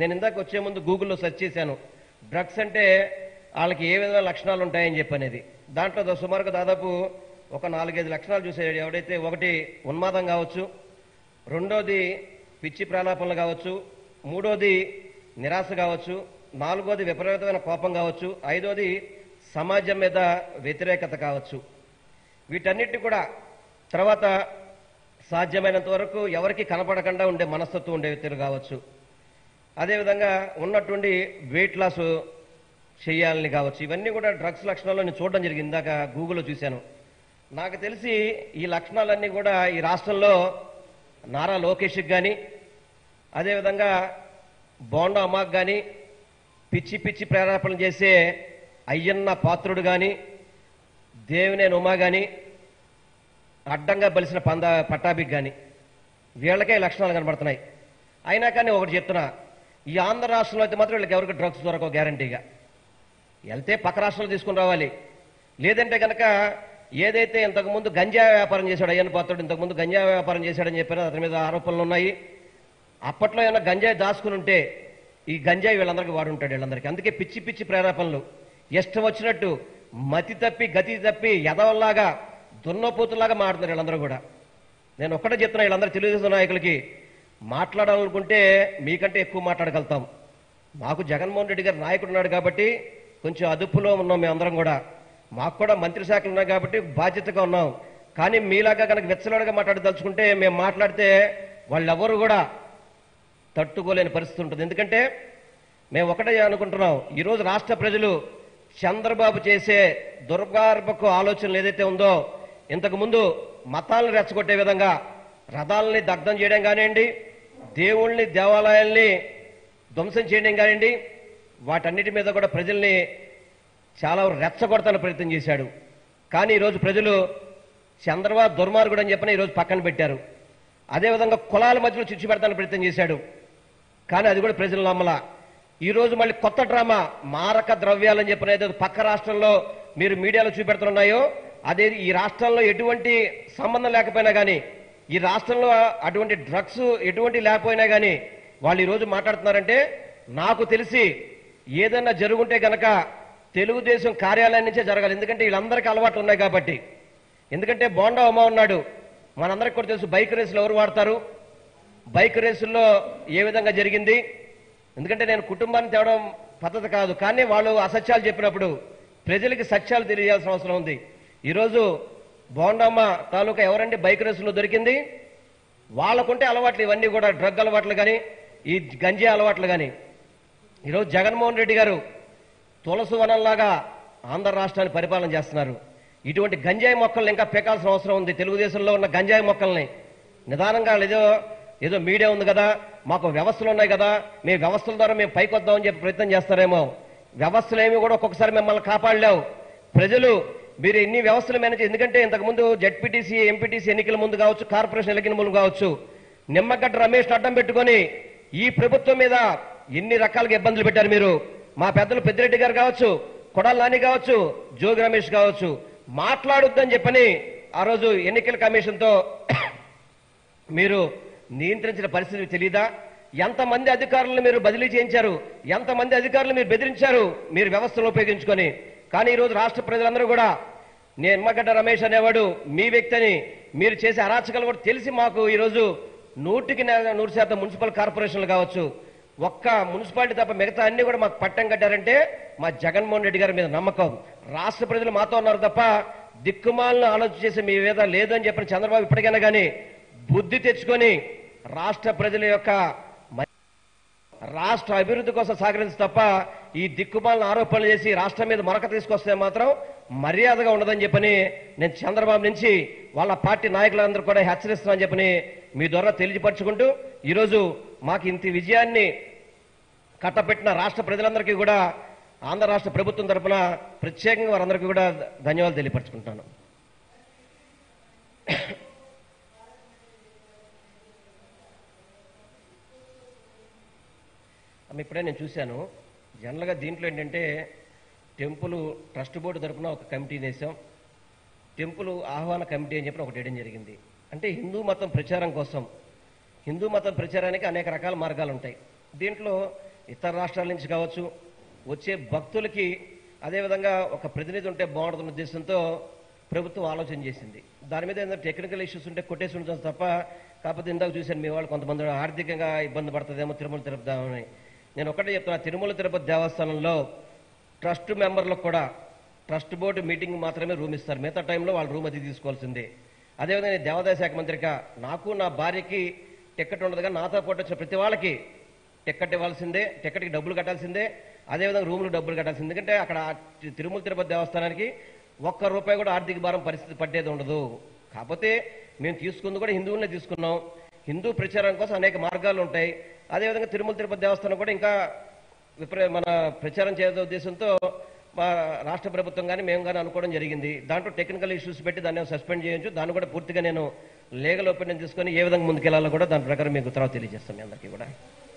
నేను ఇందాక వచ్చే ముందు గూగుల్లో సెర్చ్ చేశాను డ్రగ్స్ అంటే వాళ్ళకి ఏ విధమైన లక్షణాలు ఉంటాయని చెప్పి అనేది దాంట్లో దా- సుమారుగా దాదాపు ఒక నాలుగైదు లక్షణాలు చూసాడు ఎవడైతే ఒకటి ఉన్మాదం కావచ్చు రెండోది పిచ్చి ప్రాణాపనలు కావచ్చు మూడోది నిరాశ కావచ్చు నాలుగోది విపరీతమైన కోపం కావచ్చు ఐదోది సమాజం మీద వ్యతిరేకత కావచ్చు వీటన్నిటి కూడా తర్వాత సాధ్యమైనంత వరకు ఎవరికి కనపడకుండా ఉండే మనస్తత్వం ఉండే వ్యక్తులు కావచ్చు అదేవిధంగా ఉన్నటువంటి వెయిట్ లాస్ చేయాలని కావచ్చు ఇవన్నీ కూడా డ్రగ్స్ లక్షణాలు నేను చూడడం జరిగింది ఇందాక గూగుల్లో చూశాను నాకు తెలిసి ఈ లక్షణాలన్నీ కూడా ఈ రాష్ట్రంలో నారా లోకేష్కి కానీ అదేవిధంగా బోండా అమ్మాకు కానీ పిచ్చి పిచ్చి ప్రేరేపణ చేసే అయ్యన్న పాత్రుడు కానీ దేవినేని ఉమా కానీ అడ్డంగా బలిసిన పంద పట్టాభికి కానీ వీళ్ళకే ఈ లక్షణాలు కనబడుతున్నాయి అయినా కానీ ఒకటి చెప్తున్నా ఈ ఆంధ్ర రాష్ట్రంలో అయితే మాత్రం వీళ్ళకి ఎవరికి డ్రగ్స్ దొరకవు గ్యారంటీగా వెళ్తే పక్క రాష్ట్రంలో తీసుకుని రావాలి లేదంటే కనుక ఏదైతే ఇంతకుముందు గంజా వ్యాపారం చేశాడు అయ్యన్న పాత్రుడు ఇంతకుముందు గంజా వ్యాపారం చేశాడని చెప్పారు అతని మీద ఆరోపణలు ఉన్నాయి అప్పట్లో ఏమైనా గంజాయి దాచుకుని ఉంటే ఈ గంజాయి వీళ్ళందరికీ వాడుంటాడు వీళ్ళందరికీ అందుకే పిచ్చి పిచ్చి ప్రేరేపణలు ఇష్టం వచ్చినట్టు మతి తప్పి గతి తప్పి ఎదవల్లాగా దున్నపోతులాగా మాట్లాడుతున్నారు వీళ్ళందరూ కూడా నేను ఒక్కటే చెప్తున్నా వీళ్ళందరూ తెలుగుదేశం నాయకులకి మాట్లాడాలనుకుంటే మీకంటే ఎక్కువ మాట్లాడగలుగుతాం మాకు జగన్మోహన్ రెడ్డి గారు నాయకుడు ఉన్నాడు కాబట్టి కొంచెం అదుపులో ఉన్నాం మేమందరం కూడా మాకు కూడా మంత్రి శాఖలు ఉన్నాయి కాబట్టి బాధ్యతగా ఉన్నాం కానీ మీలాగా కనుక వెచ్చలాడుగా మాట్లాడదలుచుకుంటే మేము మాట్లాడితే వాళ్ళెవరు కూడా తట్టుకోలేని పరిస్థితి ఉంటుంది ఎందుకంటే మేము ఒకటే అనుకుంటున్నాం ఈరోజు రాష్ట్ర ప్రజలు చంద్రబాబు చేసే దుర్గార్భకు ఆలోచనలు ఏదైతే ఉందో ఇంతకు ముందు మతాలను రెచ్చగొట్టే విధంగా రథాలని దగ్ధం చేయడం కానివ్వండి దేవుళ్ళని దేవాలయాల్ని ధ్వంసం చేయడం కానివ్వండి వాటన్నిటి మీద కూడా ప్రజల్ని చాలా రెచ్చగొడతాను ప్రయత్నం చేశాడు కానీ ఈరోజు ప్రజలు చంద్రబాబు దుర్మార్గుడు అని చెప్పని ఈరోజు పక్కన పెట్టారు అదేవిధంగా కులాల మధ్యలో చిచ్చు పెడతాను ప్రయత్నం చేశాడు కానీ అది కూడా ప్రజలు నమ్మల ఈ రోజు మళ్ళీ కొత్త డ్రామా మారక ద్రవ్యాలని చెప్పిన ఏదో పక్క రాష్ట్రంలో మీరు మీడియాలో చూపెడుతున్నాయో అదే ఈ రాష్ట్రంలో ఎటువంటి సంబంధం లేకపోయినా కానీ ఈ రాష్ట్రంలో అటువంటి డ్రగ్స్ ఎటువంటి లేకపోయినా కానీ వాళ్ళు ఈ రోజు మాట్లాడుతున్నారంటే నాకు తెలిసి ఏదైనా జరుగుంటే గనక తెలుగుదేశం కార్యాలయం నుంచే జరగాలి ఎందుకంటే వీళ్ళందరికీ అలవాట్లు ఉన్నాయి కాబట్టి ఎందుకంటే బోండా ఉమా ఉన్నాడు మనందరికి కూడా తెలుసు బైక్ రేసులు ఎవరు వాడతారు బైక్ రేసుల్లో ఏ విధంగా జరిగింది ఎందుకంటే నేను కుటుంబాన్ని తేవడం పద్ధతి కాదు కానీ వాళ్ళు అసత్యాలు చెప్పినప్పుడు ప్రజలకి సత్యాలు తెలియాల్సిన అవసరం ఉంది ఈరోజు బోండమ్మ తాలూకా ఎవరండి బైక్ రేసులో దొరికింది వాళ్ళకుంటే అలవాట్లు ఇవన్నీ కూడా డ్రగ్ అలవాట్లు కానీ ఈ గంజా అలవాట్లు కానీ ఈరోజు జగన్మోహన్ రెడ్డి గారు తులసి వనంలాగా ఆంధ్ర రాష్ట్రాన్ని పరిపాలన చేస్తున్నారు ఇటువంటి గంజాయి మొక్కల్ని ఇంకా పెకాల్సిన అవసరం ఉంది తెలుగుదేశంలో ఉన్న గంజాయి మొక్కల్ని నిదానంగా ఏదో ఏదో మీడియా ఉంది కదా మాకు వ్యవస్థలు ఉన్నాయి కదా మీ వ్యవస్థల ద్వారా మేము పైకి వద్దామని చెప్పి ప్రయత్నం చేస్తారేమో వ్యవస్థలు ఏమి కూడా ఒక్కొక్కసారి మిమ్మల్ని కాపాడలేవు ప్రజలు మీరు ఎన్ని వ్యవస్థలు మేనేజ్ ఎందుకంటే ఇంతకుముందు జడ్పీటీసీ ఎంపీటీసీ ఎన్నికల ముందు కావచ్చు కార్పొరేషన్ ఎన్నికల ముందు కావచ్చు నిమ్మగడ్డ రమేష్ అడ్డం పెట్టుకొని ఈ ప్రభుత్వం మీద ఎన్ని రకాలుగా ఇబ్బందులు పెట్టారు మీరు మా పెద్దలు పెద్దిరెడ్డి గారు కావచ్చు కొడాల నాని కావచ్చు జోగి రమేష్ కావచ్చు మాట్లాడొద్దని చెప్పని ఆ రోజు ఎన్నికల కమిషన్తో మీరు నియంత్రించిన పరిస్థితి తెలియదా ఎంతమంది అధికారులను మీరు బదిలీ చేయించారు ఎంతమంది అధికారులు మీరు బెదిరించారు మీరు వ్యవస్థను ఉపయోగించుకొని కానీ ఈరోజు రాష్ట్ర ప్రజలందరూ కూడా నేను ఎమ్మగడ్డ రమేష్ అనేవాడు మీ వ్యక్తిని మీరు చేసే అరాచకాలు కూడా తెలిసి మాకు ఈరోజు నూటికి నే- నూరు శాతం మున్సిపల్ కార్పొరేషన్లు కావచ్చు ఒక్క మున్సిపాలిటీ తప్ప మిగతా అన్ని కూడా మాకు పట్టం కట్టారంటే మా జగన్మోహన్ రెడ్డి గారి మీద నమ్మకం రాష్ట్ర ప్రజలు మాతో ఉన్నారు తప్ప దిక్కుమాలను ఆలోచన చేసి మీ మీద లేదని చెప్పిన చంద్రబాబు ఇప్పటికైనా కానీ బుద్ధి తెచ్చుకొని రాష్ట్ర ప్రజల యొక్క మ- రాష్ట్ర అభివృద్ధి కోసం సహకరించి తప్ప ఈ దిక్కుమాలను ఆరోపణలు చేసి రాష్ట్రం మీద మరొక తీసుకొస్తే మాత్రం మర్యాదగా ఉండదని చెప్పని నేను చంద్రబాబు నుంచి వాళ్ళ పార్టీ నాయకులందరూ కూడా హెచ్చరిస్తున్నానని చెప్పని మీ ద్వారా తెలియపరచుకుంటూ ఈరోజు మాకు ఇంత విజయాన్ని కట్టపెట్టిన రాష్ట్ర ప్రజలందరికీ కూడా ఆంధ్ర రాష్ట్ర ప్రభుత్వం తరపున ప్రత్యేకంగా వారందరికీ కూడా ధన్యవాదాలు తెలియపరచుకుంటాను అమ్మ ఇప్పుడే నేను చూశాను జనరల్గా దీంట్లో ఏంటంటే టెంపుల్ ట్రస్ట్ బోర్డు తరపున ఒక కమిటీ వేసాం టెంపుల్ ఆహ్వాన కమిటీ అని చెప్పి ఒకటి వేయడం జరిగింది అంటే హిందూ మతం ప్రచారం కోసం హిందూ మతం ప్రచారానికి అనేక రకాల మార్గాలు ఉంటాయి దీంట్లో ఇతర రాష్ట్రాల నుంచి కావచ్చు వచ్చే భక్తులకి అదేవిధంగా ఒక ప్రతినిధి ఉంటే బాగుంటుందన్న ఉద్దేశంతో ప్రభుత్వం ఆలోచన చేసింది దాని మీద ఏదైనా టెక్నికల్ ఇష్యూస్ ఉంటే కొట్టేసి ఉండొచ్చు తప్ప కాకపోతే ఇందాక చూశాను మీ వాళ్ళు కొంతమంది ఆర్థికంగా ఇబ్బంది పడుతుందేమో తిరుమల తిరుపతి అని నేను ఒకటే చెప్తున్నా తిరుమల తిరుపతి దేవస్థానంలో ట్రస్ట్ మెంబర్లకు కూడా ట్రస్ట్ బోర్డు మీటింగ్ మాత్రమే రూమ్ ఇస్తారు మిగతా టైంలో వాళ్ళు రూమ్ అది తీసుకోవాల్సిందే అదేవిధంగా నేను దేవాదాయ శాఖ మంత్రిగా నాకు నా భార్యకి టికెట్ ఉండదు కానీ నాతో పాటు వచ్చిన ప్రతి వాళ్ళకి టికెట్ ఇవ్వాల్సిందే టికెట్కి డబ్బులు కట్టాల్సిందే అదేవిధంగా రూములు డబ్బులు కట్టాల్సిందే ఎందుకంటే అక్కడ తి- తిరుమల తిరుపతి దేవస్థానానికి ఒక్క రూపాయి కూడా ఆర్థిక భారం పరిస్థితి పట్టేది ఉండదు కాకపోతే మేము తీసుకుంది కూడా హిందువులనే తీసుకున్నాం హిందూ ప్రచారం కోసం అనేక మార్గాలు ఉంటాయి అదేవిధంగా తిరుమల తిరుపతి దేవస్థానం కూడా ఇంకా విపరీ మన ప్రచారం చేసే ఉద్దేశంతో మా రాష్ట్ర ప్రభుత్వం కానీ మేము కానీ అనుకోవడం జరిగింది దాంట్లో టెక్నికల్ ఇష్యూస్ పెట్టి దాన్ని సస్పెండ్ చేయొచ్చు దాన్ని కూడా పూర్తిగా నేను లీగల్ ఒపీనియన్ తీసుకొని ఏ విధంగా ముందుకెళ్లాలో కూడా దాని ప్రకారం మీకు తర్వాత తెలియజేస్తాం మీ అందరికీ కూడా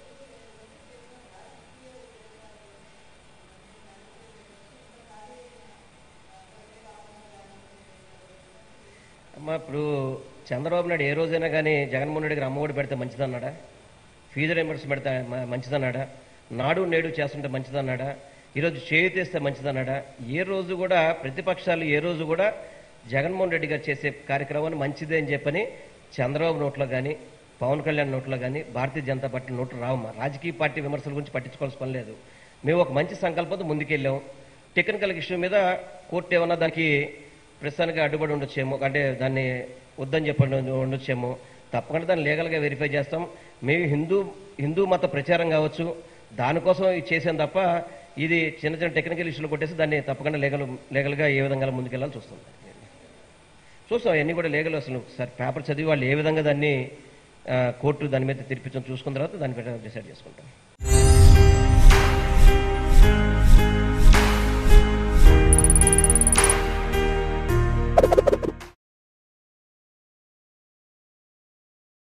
అమ్మా ఇప్పుడు చంద్రబాబు నాయుడు ఏ రోజైనా కానీ జగన్మోహన్ రెడ్డి గారు అమ్మఒడి పెడితే మంచిదన్నాడా ఫీజు రింబర్స్ పెడితే మ- మంచిదన్నాడా నాడు నేడు చేస్తుంటే మంచిదన్నాడా ఈరోజు చేయుతేస్తే మంచిదన్నాడా ఏ రోజు కూడా ప్రతిపక్షాలు ఏ రోజు కూడా జగన్మోహన్ రెడ్డి గారు చేసే కార్యక్రమాన్ని మంచిదే అని చెప్పని చంద్రబాబు నోట్లో కానీ పవన్ కళ్యాణ్ నోట్లో కానీ భారతీయ జనతా పార్టీ నోట్లు రావమ్మా రాజకీయ పార్టీ విమర్శల గురించి పట్టించుకోవాల్సిన పని లేదు మేము ఒక మంచి సంకల్పంతో ముందుకెళ్ళాం టెక్నికల్ ఇష్యూ మీద కోర్టు ఏమన్నా దానికి ప్రస్తుతానికి అడ్డుపడి ఉండొచ్చేమో అంటే దాన్ని వద్దని చెప్పండి ఉండొచ్చేమో తప్పకుండా దాన్ని లీగల్గా వెరిఫై చేస్తాం మేము హిందూ హిందూ మత ప్రచారం కావచ్చు దానికోసం ఇది చేసాం తప్ప ఇది చిన్న చిన్న టెక్నికల్ ఇష్యూలు కొట్టేసి దాన్ని తప్పకుండా లీగల్ లీగల్గా ఏ విధంగా ముందుకెళ్ళాలి చూస్తాం చూస్తాం అవన్నీ కూడా లీగల్ అసలు సార్ పేపర్ చదివి వాళ్ళు ఏ విధంగా దాన్ని ఆ, కోర్టు దాని మీద తీర్పించడం చూసుకున్న తర్వాత దాని మీద డిసైడ్ చేసుకుంటాం